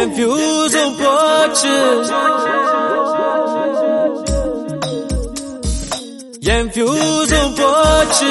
என் ஃபியூஸும் போச்சு என் ஃபியூஸும் போச்சு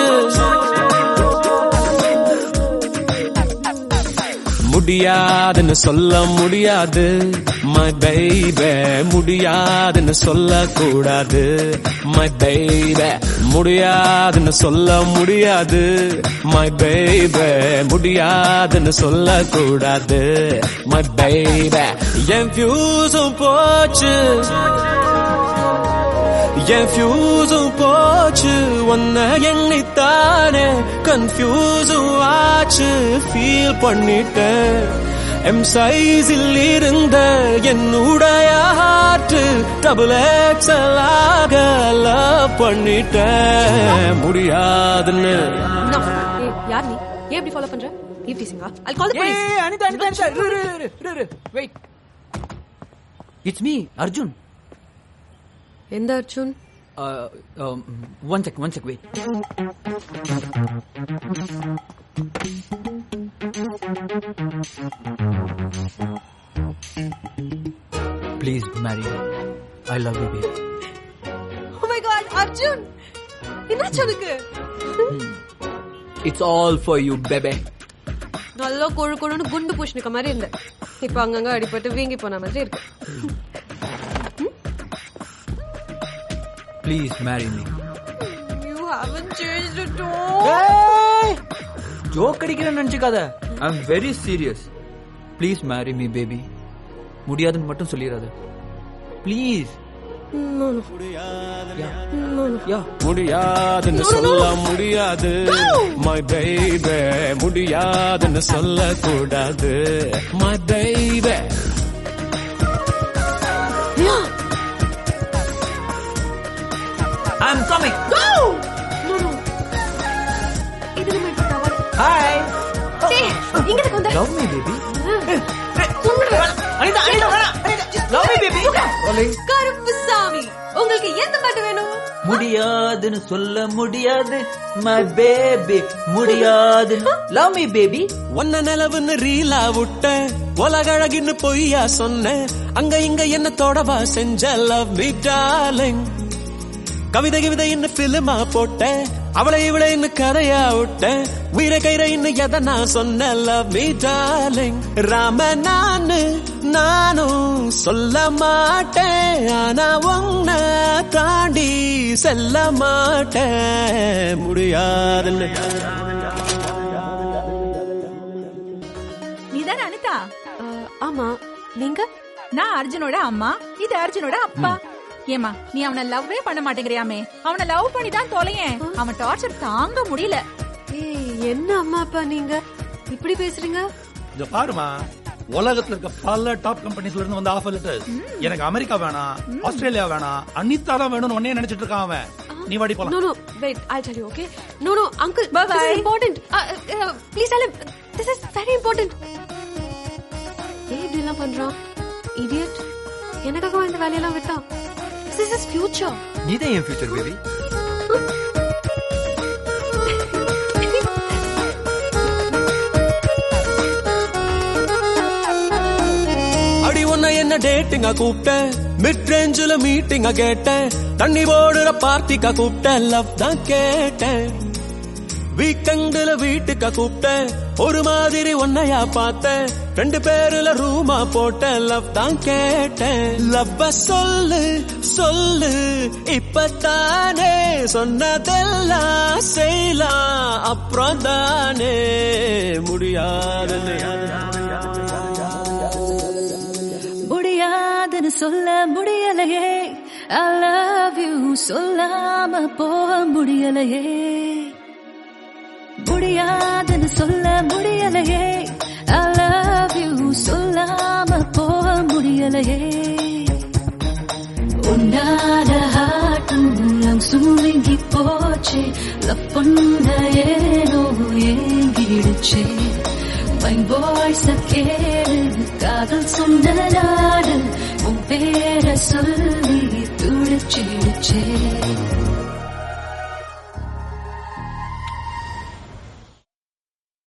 முடியாதுன்னு சொல்ல முடியாது மை பேபே முடியாதுன்னு சொல்ல கூடாது மை பேபே முடியாதுன்னு சொல்ல முடியாது மை பேபே முடியாதுன்னு சொல்ல கூடாது மை பேபே என் ஃபியூஸும் போச்சு என் ஃபியூஸும் போச்சு ஒன்ன எண்ணித்தானே கன்ஃபியூஸும் ஆச்சு ஃபீல் பண்ணிட்டேன் எம் சைஸில் இருந்த என்னுடைய ஹார்ட் டபுள் எக்ஸலாக லவ் பண்ணிட்டேன் முடியாதுன்னு No. ஏய், யார் நீ ஏன் இப்படி ஃபாலோ பண்ற ஈவ் டீசிங்கா I call the police Hey, Anita, Anita, Anita, iru, iru, iru, iru, iru. Wait. It's me, Arjun. எந்த Arjun Uh, um, one sec, one sec, wait. Please marry me. I love you, babe. Oh my god Arjun என்னாச்சு உனக்கு It's all for you, baby. நல்லா கொழு கொழுன்னு குண்டு பூஷணிக்க மாதிரி இருந்த இப்ப அங்கங்க அடிபட்டு வீங்கி போன மாதிரி இருக்கு Please marry me. You haven't changed at joke அடிக்கிறேன்னு நினைச்சுக்காத I am very serious please marry me baby முடியாதுன்னு மட்டும் சொல்லிடாத please no no no no யா முடியாதுன்னு சொல்ல முடியாது மை பேபே முடியாதுன்னு சொல்ல கூடாது my baby I am coming no no இது நம்ம இப்ப தவறு ஹாய் ஏய், இங்க இருக்கு வந்த லவ் மீ பேபி தூங்குற. அனிதா அனிதா வேணாம் லவ் மீ பேபி கருப்பு சாமி உங்களுக்கு எந்த பாட்டு வேணும் முடியாதுன்னு சொல்ல முடியாது மை பேபி முடியாதுன்னு லவ் மீ பேபி ஒன்ன நிலவுன்னு ரீலா விட்ட உலகழகின்னு பொய்யா சொன்ன அங்க இங்க என்ன தொடவா செஞ்ச லவ் மீ டார்லிங் கவிதை கவிதை இன்னும் பிலிமா போட்ட அவளை இவளை இன்னும் கதையா விட்ட உயிரை கைரை இன்னும் எதை நான் சொன்ன லவ் மீ டார்லிங் ராம நானு நானும் சொல்ல மாட்டேன் ஆனா உன்னை தாண்டி செல்ல மாட்டேன் முடியாதுன்னு நீதானே அனிதா அஹ், ஆமா நீங்க நான் அர்ஜுனோட அம்மா இது அர்ஜுனோட அப்பா ஏமா நீ அவனை லவ்வே பண்ண மாட்டேங்கிறியாமே அவனை லவ் பண்ணி தான் தொலையேன் அவன் டார்ச்சர் தாங்க முடியல ஏய் என்ன அம்மா அப்பா நீங்க இப்படி பேசுறீங்க இத பாருமா உலகத்துல இருக்க பல டாப் கம்பெனிஸ்ல இருந்து வந்த ஆஃபர் லெட்டர்ஸ் எனக்கு அமெரிக்கா வேணாம் ஆஸ்திரேலியா வேணாம் அனிதா தான் வேணும்னு உடனே நினைச்சிட்டு இருக்கான் அவன் நீ வாடி No, போலாம் no, wait, I'll tell you, okay? No, no, uncle, Bye this bye. is important. Uh, uh, please tell him, this is very important. ஏன் இப்படி எல்லாம் பண்றான் இடியட் எனக்காக இந்த வேலையெல்லாம் விட்டான் This is his future. நீதான் என் ஃபியூச்சர் பேபி அடி உன்னை என்ன டேட்டிங்கா கூப்பிட்டேன் மிட் ரேஞ்சில மீட்டிங்கா கேட்டேன் தண்ணி போடுற பார்ட்டிக்கா கூப்பிட்டேன் லவ் தான் கேட்டேன் வீக்கெண்டுல வீட்டுக்கா கூப்பிட்டேன் ஒரு மாதிரி ஒன்னையா பார்த்தேன் ரெண்டு பேருல ரூமா போட்டேன் லவ் தான் கேட்டேன் லவ்வ சொல்லு சொல்லு இப்பத்தானே சொன்னதெல்லாம் செய்யலாம் அப்புறம் தானே முடியாதுன்னு முடியாதுன்னு சொல்ல முடியலையே I love you சொல்லாம போக முடியலையே முடியாதுன்னு சொல்ல முடியலையே I love you சொல்லாம போக முடியலையே உன்னால ஹாட்டும் சுருங்கி போச்சு லவ் பண்ண ஏனோ ஏங்கிடுச்சே மை வாய்ஸ் கேளு காதல் சொன்ன நாடு உன் பேர சொல்லி துடிச்சிடுச்சே